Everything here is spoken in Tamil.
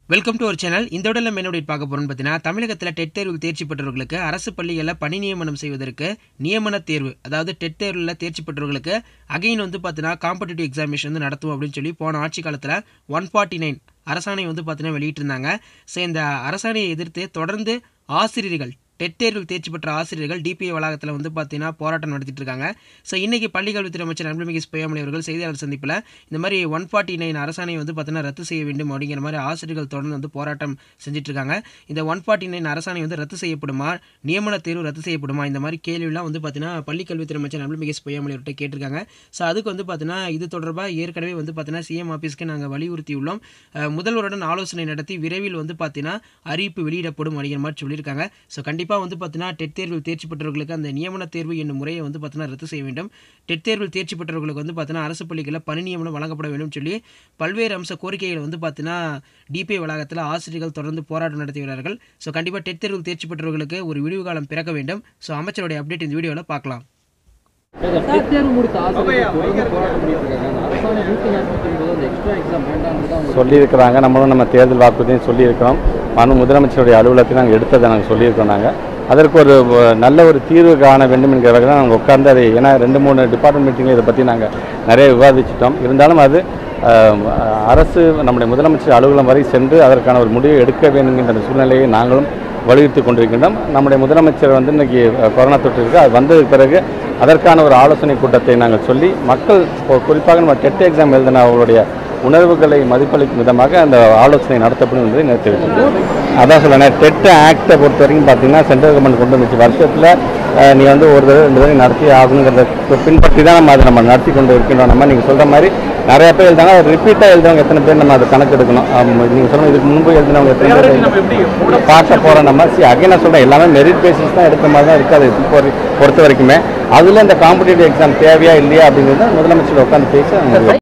வெல்கம் டு ஒரு சேனல் இந்த உடலில் மெனோடேட் பார்க்க போகிறோம்னு பார்த்தீங்கன்னா தமிழகத்தில் டெட் தேர்வில் தேர்ச்சி பெற்றவர்களுக்கு அரசு பள்ளிகளில் பணி நியமனம் செய்வதற்கு நியமன தேர்வு அதாவது டெட் தேர்வில் தேர்ச்சி பெற்றவர்களுக்கு அகைன் வந்து பார்த்தீங்கன்னா காம்படிட்டிவ் எக்ஸாமினேஷன் வந்து நடத்துவோம் அப்படின்னு சொல்லி போன ஆட்சி காலத்தில் ஒன் ஃபார்ட்டி நைன் அரசாணை வந்து பார்த்தீங்கன்னா வெளியிட்டிருந்தாங்க ஸோ இந்த அரசாணையை எதிர்த்து தொடர்ந்து ஆசிரியர்கள் டெட் தேர்வில் தேர்ச்சி பெற்ற ஆசிரியர்கள் டிபிஏ வளாகத்தில் வந்து பார்த்தீங்கன்னா போராட்டம் நடத்திட்டு இருக்காங்க ஸோ இன்னைக்கு பள்ளிக்கல்வித்துறை அமைச்சர் அன்புமிகு பொய்யாமொழி அவர்கள் செய்தியாளர் சந்திப்பில் இந்த மாதிரி ஒன் ஃபார்ட்டி நைன் அரசாணை வந்து பார்த்தீங்கன்னா ரத்து செய்ய வேண்டும் அப்படிங்கிற மாதிரி ஆசிரியர்கள் தொடர்ந்து வந்து போராட்டம் செஞ்சுட்டு இருக்காங்க இந்த ஒன் ஃபார்ட்டி நைன் அரசாணை வந்து ரத்து செய்யப்படுமா நியமன தேர்வு ரத்து செய்யப்படுமா இந்த மாதிரி கேள்விலாம் வந்து பார்த்தீங்கன்னா பள்ளிக்கல்வித்துறை அமைச்சர் அன்புமிகு பொய்யாமொழி அவர்கிட்ட கேட்டிருக்காங்க ஸோ அதுக்கு வந்து பார்த்தீங்கன்னா இது தொடர்பாக ஏற்கனவே வந்து பார்த்தீங்கன்னா சிஎம் ஆஃபீஸ்க்கு நாங்கள் வலியுறுத்தியுள்ளோம் அஹ் முதல்வருடன் ஆலோசனை நடத்தி விரைவில் வந்து பார்த்தீங்கன்னா அறிவிப்பு வெளியிடப்படும் அப்படிங்கிற மாதிரி சொல்லியிருக்காங்க ஸோ கண்டிப்பாக வந்து பார்த்தீங்கன்னா டெட் தேர்வில் தேர்ச்சி பெற்றவர்களுக்கு அந்த நியமன தேர்வு என்னும் முறையை வந்து பார்த்தீங்கன்னா ரத்து செய்ய வேண்டும் டெட் தேர்வில் தேர்ச்சி பெற்றவர்களுக்கு வந்து பார்த்தீங்கன்னா அரசு பள்ளிகளில் பணி நியமனம் வழங்கப்பட வேண்டும் சொல்லி பல்வேறு அம்ச கோரிக்கைகள் வந்து பார்த்தீங்கன்னா டிபிஐ வளாகத்தில் ஆசிரியர்கள் தொடர்ந்து போராட்டம் நடத்தி வருகிறார்கள் ஸோ கண்டிப்பாக டெட் தேர்வில் தேர்ச்சி பெற்றவர்களுக்கு ஒரு விடிவு காலம் பிறக்க வேண்டும் ஸோ அமைச்சருடைய அப்டேட் இந்த வீடியோவில் பார்க்கலாம் டெட் தேர்வு முடித்த ஆசிரியர்கள் தொடர்ந்து போராட்டம் பண்ணிட்டு இருக்காங்க அந்த அரசாணை நூற்றி நாற்பத்தி ஒன்பது அந்த எக்ஸ்ட்ரா எக்ஸாம் வேண்டாம்னு தான் அவங்க சொல்லியிருக்கிறாங்க நம்மளும் நம்ம தேர்தல் வாக்குறுதியும் சொல்லியிருக்கிறோம் மனு முதலமைச்சருடைய அலுவலகத்தில் நாங்கள் எடுத்ததை நாங்கள் சொல்லியிருக்கோம் நாங்கள் அதற்கு ஒரு வ- நல்ல ஒரு தீர்வு காண வேண்டும் என்கிற வகையில் நாங்கள் உட்கார்ந்து அதை ஏன்னா ரெண்டு மூணு டிபார்ட்மெண்ட் மீட்டிங்கில் இதை பற்றி நாங்கள் நிறைய விவாதிச்சிட்டோம் இருந்தாலும் அது ஆஹ், அரசு நம்முடைய முதலமைச்சர் அலுவலகம் வரை சென்று அதற்கான ஒரு முடிவை எடுக்க வேண்டும் என்கின்ற சூழ்நிலையை நாங்களும் வலியுறுத்தி கொண்டிருக்கின்றோம் நம்முடைய முதலமைச்சர் வந்து இன்னைக்கு அஹ், கொரோனா தொற்று இருக்கு அது வந்ததுக்கு பிறகு அதற்கான ஒரு ஆலோசனை கூட்டத்தை நாங்கள் சொல்லி மக்கள் இப்போ குறிப்பாக நம்ம டெட் எக்ஸாம் எழுதின அவர்களுடைய உணர்வுகளை மதிப்பளிக்கும் விதமாக அந்த ஆலோசனை நடத்தப்படும் என்பதை நிறுத்திவிட்டோம் அதான் சொல்லேன் டெட் ஆக்டை பொறுத்த வரைக்கும் பார்த்தீங்கன்னா சென்ட்ரல் கவர்மெண்ட் கொண்டு வந்துச்சு வருஷத்தில் நீ வந்து ஒரு தடவை ரெண்டு தடவை நடத்தி ஆகணுங்கிறத பின்பற்றி தான் நம்ம அதை நம்ம நடத்தி கொண்டு இருக்கின்றோம் நம்ம நீங்கள் சொல்கிற மாதிரி நிறைய பேர் எழுதாங்க ரிப்பீட்டாக எழுதவங்க எத்தனை பேர் நம்ம அதை கணக்கு எடுக்கணும் நீங்கள் சொன்ன இதுக்கு முன்பு எழுதினவங்க எத்தனை பேர் எழுதினவங்க? பார்க்க போகிறோம் நம்ம சி அகைன் நான் சொல்கிறேன் எல்லாமே மெரிட் பேசிஸ் தான் எடுக்கிற மாதிரி தான் இருக்காது இப்போ வரை- பொறுத்த வரைக்குமே அதில் இந்த காம்படிட்டிவ் எக்ஸாம் தேவையா இல்லையா அப்படிங்கிறது முதலமைச்சர் உட்காந்து பேசி அவங்க